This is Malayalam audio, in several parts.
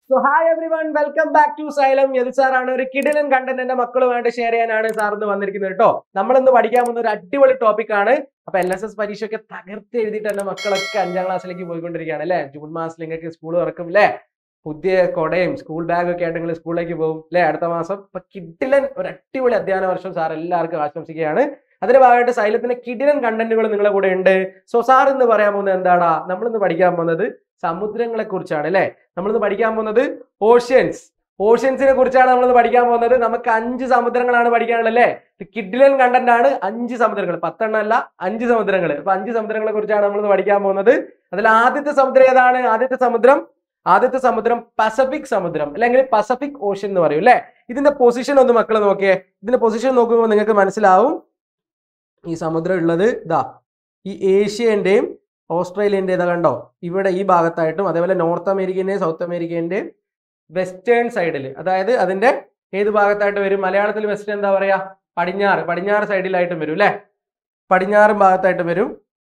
so hi everyone welcome back to Xylem Yadu സാറാണ് ഒരു കിടിലൻ കണ്ടന്റ് എന്റെ മക്കളുമായിട്ട് ഷെയർ ചെയ്യാനാണ് സാർ ഇന്ന് വന്നിരിക്കുന്നത് കേട്ടോ നമ്മളിന്ന് പഠിക്കാൻ പോകുന്ന ഒരു അടിപൊളി ടോപ്പിക് ആണ് അപ്പൊ എൽ എസ് എസ് പരീക്ഷയൊക്കെ തകർത്ത് എഴുതിയിട്ട് എന്റെ മക്കളൊക്കെ അഞ്ചാം ക്ലാസ്സിലേക്ക് പോയിക്കൊണ്ടിരിക്കുകയാണ് അല്ലെ ജൂൺ മാസത്തിൽ നിങ്ങൾക്ക് സ്കൂൾ തുറക്കും അല്ലെ പുതിയ കൊടയും സ്കൂൾ ബാഗും ഒക്കെ ആയിട്ട് നിങ്ങൾ സ്കൂളിലേക്ക് പോകും അല്ലെ അടുത്ത മാസം അപ്പൊ കിടിലൻ ഒരു അടിപൊളി അധ്യയന വർഷം സാർ എല്ലാവർക്കും ആശംസിക്കുകയാണ് അതിന്റെ ഭാഗമായിട്ട് സൈലത്തിന്റെ കിടിലൻ കണ്ടന്റുകൾ നിങ്ങളെ കൂടെ ഉണ്ട് സോ സാർ ഇന്ന് പറയാൻ പോകുന്നത് എന്താടാ നമ്മളിന്ന് പഠിക്കാൻ പോകുന്നത് സമുദ്രങ്ങളെ കുറിച്ചാണ് അല്ലെ നമ്മളിന്ന് പഠിക്കാൻ പോകുന്നത് ഓഷ്യൻസ് ഓഷ്യൻസിനെ കുറിച്ചാണ് നമ്മളിന്ന് പഠിക്കാൻ പോകുന്നത് നമുക്ക് അഞ്ച് സമുദ്രങ്ങളാണ് പഠിക്കാനുള്ളത് അല്ലേ കിഡിലൻ കണ്ടന്റ് ആണ് അഞ്ച് സമുദ്രങ്ങൾ പത്തെണ്ണം അല്ല അഞ്ച് സമുദ്രങ്ങൾ അപ്പൊ അഞ്ച് സമുദ്രങ്ങളെ കുറിച്ചാണ് നമ്മളിന്ന് പഠിക്കാൻ പോകുന്നത് അതിൽ ആദ്യത്തെ സമുദ്രം ഏതാണ് ആദ്യത്തെ സമുദ്രം ആദ്യത്തെ സമുദ്രം പസഫിക് സമുദ്രം അല്ലെങ്കിൽ പസഫിക് ഓഷ്യൻ എന്ന് പറയും അല്ലെ ഇതിന്റെ പൊസിഷൻ ഒന്ന് മക്കൾ നോക്കിയേ ഇതിന്റെ പൊസിഷൻ നോക്കുമ്പോൾ നിങ്ങൾക്ക് മനസ്സിലാവും ഈ സമുദ്രം ഉള്ളത് ഇതാ ഈ ഏഷ്യന്റെയും ഓസ്ട്രേലിയന്റെ ഇതാ കണ്ടോ ഇവിടെ ഈ ഭാഗത്തായിട്ടും അതേപോലെ നോർത്ത് അമേരിക്കന്റെയും സൗത്ത് അമേരിക്കന്റെയും വെസ്റ്റേൺ സൈഡിൽ അതായത് അതിന്റെ ഏത് ഭാഗത്തായിട്ട് വരും മലയാളത്തിൽ വെസ്റ്റ് എന്താ പറയാ പടിഞ്ഞാറ് പടിഞ്ഞാറ് സൈഡിലായിട്ടും വരും അല്ലെ പടിഞ്ഞാറും ഭാഗത്തായിട്ട് വരും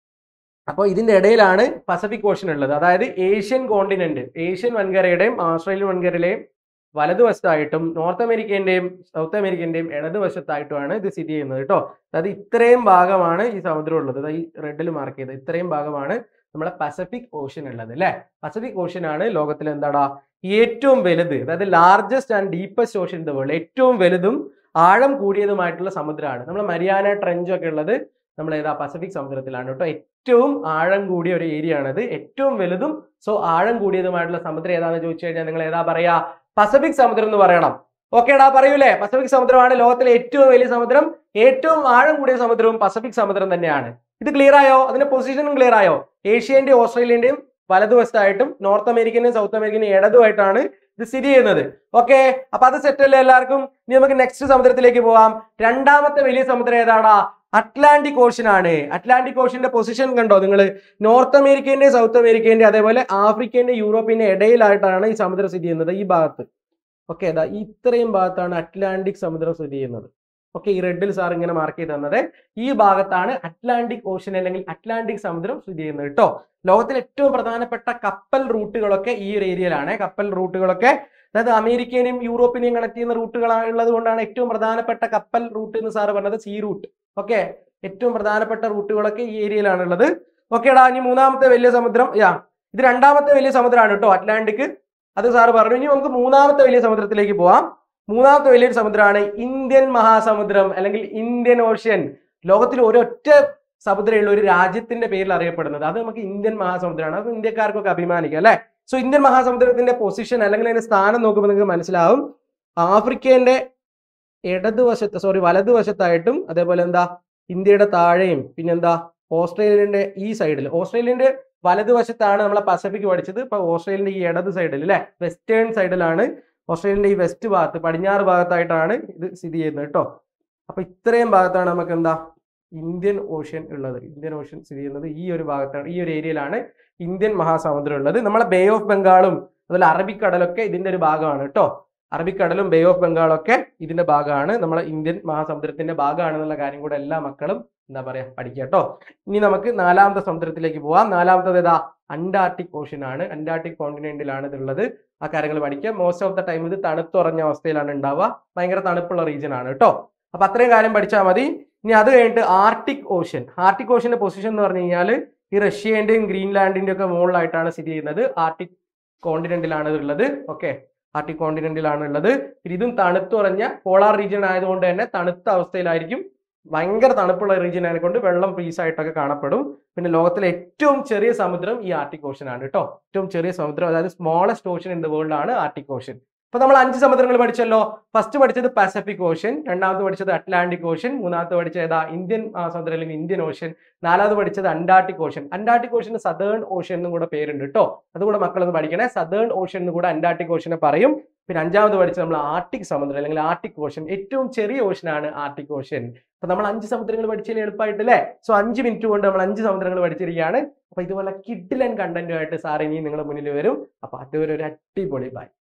അപ്പോൾ ഇതിന്റെ ഇടയിലാണ് പസഫിക് ഓഷൻ ഉള്ളത് അതായത് ഏഷ്യൻ കോണ്ടിനെന്റ് ഏഷ്യൻ വൻകരയുടെയും ഓസ്ട്രേലിയൻ വൻകരയിലെയും വലതുവശത്തായിട്ടും നോർത്ത് അമേരിക്കന്റെയും സൗത്ത് അമേരിക്കന്റെയും ഇടതുവശത്തായിട്ടുമാണ് ഇത് സ്ഥിതി ചെയ്യുന്നത് കേട്ടോ അതായത് ഇത്രയും ഭാഗമാണ് ഈ സമുദ്രം ഉള്ളത് അതായത് ഈ റെഡിൽ മാർക്ക് ചെയ്തത് ഇത്രയും ഭാഗമാണ് നമ്മളെ പസഫിക് ഓഷ്യൻ ഉള്ളത് അല്ലെ പസഫിക് ഓഷ്യൻ ആണ് ലോകത്തിൽ എന്താടാ ഏറ്റവും വലുത് അതായത് largest and deepest ocean in the world ഏറ്റവും വലുതും ആഴം കൂടിയതുമായിട്ടുള്ള സമുദ്രമാണ് നമ്മൾ മരിയാന ട്രെഞ്ച് ഒക്കെ ഉള്ളത് നമ്മൾ ഏതാ പസഫിക് സമുദ്രത്തിലാണ് കേട്ടോ ഏറ്റവും ആഴം കൂടിയ ഒരു ഏരിയ ആണത് ഏറ്റവും വലുതും സോ ആഴം കൂടിയതുമായിട്ടുള്ള സമുദ്രം ഏതാണെന്ന് ചോദിച്ചു കഴിഞ്ഞാൽ നിങ്ങൾ ഏതാ പറയാ പസഫിക് സമുദ്രം എന്ന് പറയണം ഓക്കേടാ പറയൂലേ പസഫിക് സമുദ്രമാണ് ലോകത്തിലെ ഏറ്റവും വലിയ സമുദ്രം ഏറ്റവും ആഴം കൂടിയ സമുദ്രവും പസഫിക് സമുദ്രം തന്നെയാണ് ഇത് ക്ലിയർ ആയോ അതിന്റെ പൊസിഷനും ക്ലിയർ ആയോ ഏഷ്യന്റെയും ഓസ്ട്രേലിയന്റെയും വലതുവശത്തായിട്ടും നോർത്ത് അമേരിക്കന്റെയും സൗത്ത് അമേരിക്കന്റെയും ഇടതുമായിട്ടാണ് ഇത് സ്ഥിതി ചെയ്യുന്നത് ഓക്കെ അപ്പൊ അത് സെറ്റ് അല്ലേ എല്ലാവർക്കും ഇനി നമുക്ക് നെക്സ്റ്റ് സമുദ്രത്തിലേക്ക് പോവാം രണ്ടാമത്തെ വലിയ സമുദ്രം ഏതാടാ അറ്റ്ലാന്റിക് ഓഷൻ ആണ് അറ്റ്ലാന്റിക് ഓഷന്റെ പൊസിഷൻ കണ്ടോ നിങ്ങൾ നോർത്ത് അമേരിക്കന്റെ സൗത്ത് അമേരിക്കന്റെ അതേപോലെ ആഫ്രിക്കന്റെ യൂറോപ്പിന്റെ ഇടയിലായിട്ടാണ് ഈ സമുദ്രം സ്ഥിതി ചെയ്യുന്നത് ഈ ഭാഗത്ത് ഓക്കെ അതാ ഇത്രയും ഭാഗത്താണ് അറ്റ്ലാന്റിക് സമുദ്രം സ്ഥിതി ചെയ്യുന്നത് ഓക്കെ ഈ റെഡിൽ സാർ ഇങ്ങനെ മാർക്ക് ചെയ്ത് തന്നത് ഈ ഭാഗത്താണ് അറ്റ്ലാന്റിക് ഓഷൻ അല്ലെങ്കിൽ അറ്റ്ലാന്റിക് സമുദ്രം സ്ഥിതി ചെയ്യുന്നത് കേട്ടോ ലോകത്തിലെ ഏറ്റവും പ്രധാനപ്പെട്ട കപ്പൽ റൂട്ടുകളൊക്കെ ഈ ഒരു ഏരിയയിലാണ് കപ്പൽ റൂട്ടുകളൊക്കെ അതായത് അമേരിക്കനെയും യൂറോപ്പിനെയും കണക്ട് ചെയ്യുന്ന റൂട്ടുകളാണുള്ളത് കൊണ്ടാണ് ഏറ്റവും പ്രധാനപ്പെട്ട കപ്പൽ റൂട്ട് എന്ന് സാർ പറഞ്ഞത് സീ റൂട്ട് ഓക്കെ ഏറ്റവും പ്രധാനപ്പെട്ട റൂട്ടുകളൊക്കെ ഈ ഏരിയയിലാണുള്ളത് ഓക്കേടാ ഇനി മൂന്നാമത്തെ വലിയ സമുദ്രം യാ ഇത് രണ്ടാമത്തെ വലിയ സമുദ്രമാണ് കേട്ടോ അറ്റ്ലാന്റിക് അത് സാറ് പറഞ്ഞു ഇനി നമുക്ക് മൂന്നാമത്തെ വലിയ സമുദ്രത്തിലേക്ക് പോവാം മൂന്നാമത്തെ വലിയൊരു സമുദ്രമാണ് ഇന്ത്യൻ മഹാസമുദ്രം അല്ലെങ്കിൽ ഇന്ത്യൻ ഓഷ്യൻ ലോകത്തിൽ ഒരൊറ്റ സമുദ്രമുള്ള ഒരു രാജ്യത്തിന്റെ പേരിൽ അറിയപ്പെടുന്നത് അത് നമുക്ക് ഇന്ത്യൻ മഹാസമുദ്രമാണ് അത് ഇന്ത്യക്കാർക്കൊക്കെ അഭിമാനിക്കാം അല്ലെ സോ ഇന്ത്യൻ മഹാസമുദ്രത്തിന്റെ പൊസിഷൻ അല്ലെങ്കിൽ അതിന്റെ സ്ഥാനം നോക്കുമ്പോൾ നിങ്ങൾക്ക് മനസ്സിലാവും ആഫ്രിക്കേന്റെ ഇടതുവശത്ത് സോറി വലതുവശത്തായിട്ടും അതേപോലെ എന്താ ഇന്ത്യയുടെ താഴെയും പിന്നെന്താ ഓസ്ട്രേലിയന്റെ ഈ സൈഡിൽ ഓസ്ട്രേലിയന്റെ വലതുവശത്താണ് നമ്മളെ പസഫിക് പഠിച്ചത് ഇപ്പൊ ഓസ്ട്രേലിയന്റെ ഈ ഇടത് സൈഡിൽ അല്ലെ വെസ്റ്റേൺ സൈഡിലാണ് ഓസ്ട്രേലിയന്റെ ഈ വെസ്റ്റ് ഭാഗത്ത് പടിഞ്ഞാറ് ഭാഗത്തായിട്ടാണ് ഇത് സ്ഥിതി ചെയ്യുന്നത് കേട്ടോ അപ്പൊ ഇത്രയും ഭാഗത്താണ് നമുക്ക് എന്താ ഇന്ത്യൻ ഓഷ്യൻ ഉള്ളത് ഇന്ത്യൻ ഓഷ്യൻ സ്ഥിതി ചെയ്യുന്നത് ഈ ഒരു ഭാഗത്താണ് ഈ ഒരു ഏരിയയിലാണ് ഇന്ത്യൻ മഹാസമുദ്രം ഉള്ളത് നമ്മളെ ബേ ഓഫ് ബംഗാളും അതുപോലെ അറബിക്കടലൊക്കെ ഇതിന്റെ ഒരു ഭാഗമാണ് കേട്ടോ അറബിക്കടലും ബേ ഓഫ് ബംഗാളൊക്കെ ഇതിന്റെ ഭാഗമാണ് നമ്മളെ ഇന്ത്യൻ മഹാസമുദ്രത്തിന്റെ ഭാഗമാണെന്നുള്ള കാര്യം കൂടെ എല്ലാ മക്കളും എന്താ പറയാ പഠിക്കുക കേട്ടോ ഇനി നമുക്ക് നാലാമത്തെ സമുദ്രത്തിലേക്ക് പോവാം നാലാമത്തത് ഏതാ അന്റാർട്ടിക് ഓഷ്യൻ ആണ് അന്റാർട്ടിക് കോണ്ടിനെന്റിലാണ് ഇതുള്ളത് ആ കാര്യങ്ങൾ പഠിക്കുക മോസ്റ്റ് ഓഫ് ദ ടൈം ഇത് തണുത്തുറഞ്ഞ അവസ്ഥയിലാണ് ഉണ്ടാവുക ഭയങ്കര തണുപ്പുള്ള റീജിയൻ ആണ് കേട്ടോ അപ്പൊ അത്രയും കാര്യം പഠിച്ചാൽ മതി ഇനി അത് കഴിഞ്ഞിട്ട് ആർട്ടിക് ഓഷ്യൻ ആർട്ടിക് ഓഷ്യന്റെ പൊസിഷൻ എന്ന് പറഞ്ഞു കഴിഞ്ഞാൽ ഈ റഷ്യന്റെയും ഗ്രീൻലാൻഡിന്റെയും ഒക്കെ മുകളിലായിട്ടാണ് സ്ഥിതി ചെയ്യുന്നത് ആർട്ടിക് കോണ്ടിനെന്റിലാണ് ഉള്ളത് ഓക്കെ ആർട്ടിക് കോണ്ടിനെന്റിലാണ് ഉള്ളത് പിന്നെ ഇതും തണുത്തുറഞ്ഞ പോളാർ റീജിയൻ ആയതുകൊണ്ട് തന്നെ തണുത്ത അവസ്ഥയിലായിരിക്കും ഭയങ്കര തണുപ്പുള്ള റീജിയൻ ആയതുകൊണ്ട് വെള്ളം ഫ്രീസ് ആയിട്ടൊക്കെ കാണപ്പെടും പിന്നെ ലോകത്തിലെ ഏറ്റവും ചെറിയ സമുദ്രം ഈ ആർട്ടിക് ഓഷൻ ആണ് കേട്ടോ ഏറ്റവും ചെറിയ സമുദ്രം അതായത് smallest ocean in the world ആണ് ആർട്ടിക് ഓഷൻ അപ്പൊ നമ്മൾ അഞ്ച് സമുദ്രങ്ങൾ പഠിച്ചല്ലോ ഫസ്റ്റ് പഠിച്ചത് പസഫിക് ഓഷ്യൻ രണ്ടാമത് പഠിച്ചത് അറ്റ്ലാന്റിക് ഓഷ്യൻ മൂന്നാമത് പഠിച്ചത് ഏതാ ഇന്ത്യൻ സമുദ്രം അല്ലെങ്കിൽ ഇന്ത്യൻ ഓഷ്യൻ നാലാമത് പഠിച്ചത് അന്റാർട്ടിക് ഓഷ്യൻ അന്റാർട്ടിക് ഓഷ്യന് സദേൺ ഓഷ്യൻ എന്നും കൂടെ പേരുണ്ട് കേട്ടോ അതുകൂടെ മക്കളൊന്ന് പഠിക്കണേ സദേൺ ഓഷ്യൻ എന്ന് കൂടെ അന്റാർട്ടിക് ഓഷ്യനെ പറയും പിന്നെ അഞ്ചാമത് പഠിച്ചത് നമ്മൾ ആർട്ടിക് സമുദ്രം അല്ലെങ്കിൽ ആർട്ടിക് ഓഷ്യൻ ഏറ്റവും ചെറിയ ഓഷ്യനാണ് ആർട്ടിക് ഓഷ്യൻ അപ്പൊ നമ്മൾ അഞ്ച് സമുദ്രങ്ങൾ പഠിച്ചതിന് എളുപ്പമായിട്ടല്ലേ സോ അഞ്ച് മിനിറ്റ് കൊണ്ട് നമ്മൾ അഞ്ച് സമുദ്രങ്ങൾ പഠിച്ചിരിക്കുകയാണ് അപ്പൊ ഇതുപോലെ കിഡിലൻ കണ്ടന്റുമായിട്ട് സാർ ഇനി നിങ്ങളുടെ മുന്നിൽ വരും അപ്പൊ അതുവരെ ഒരു അടിപൊളി ബൈ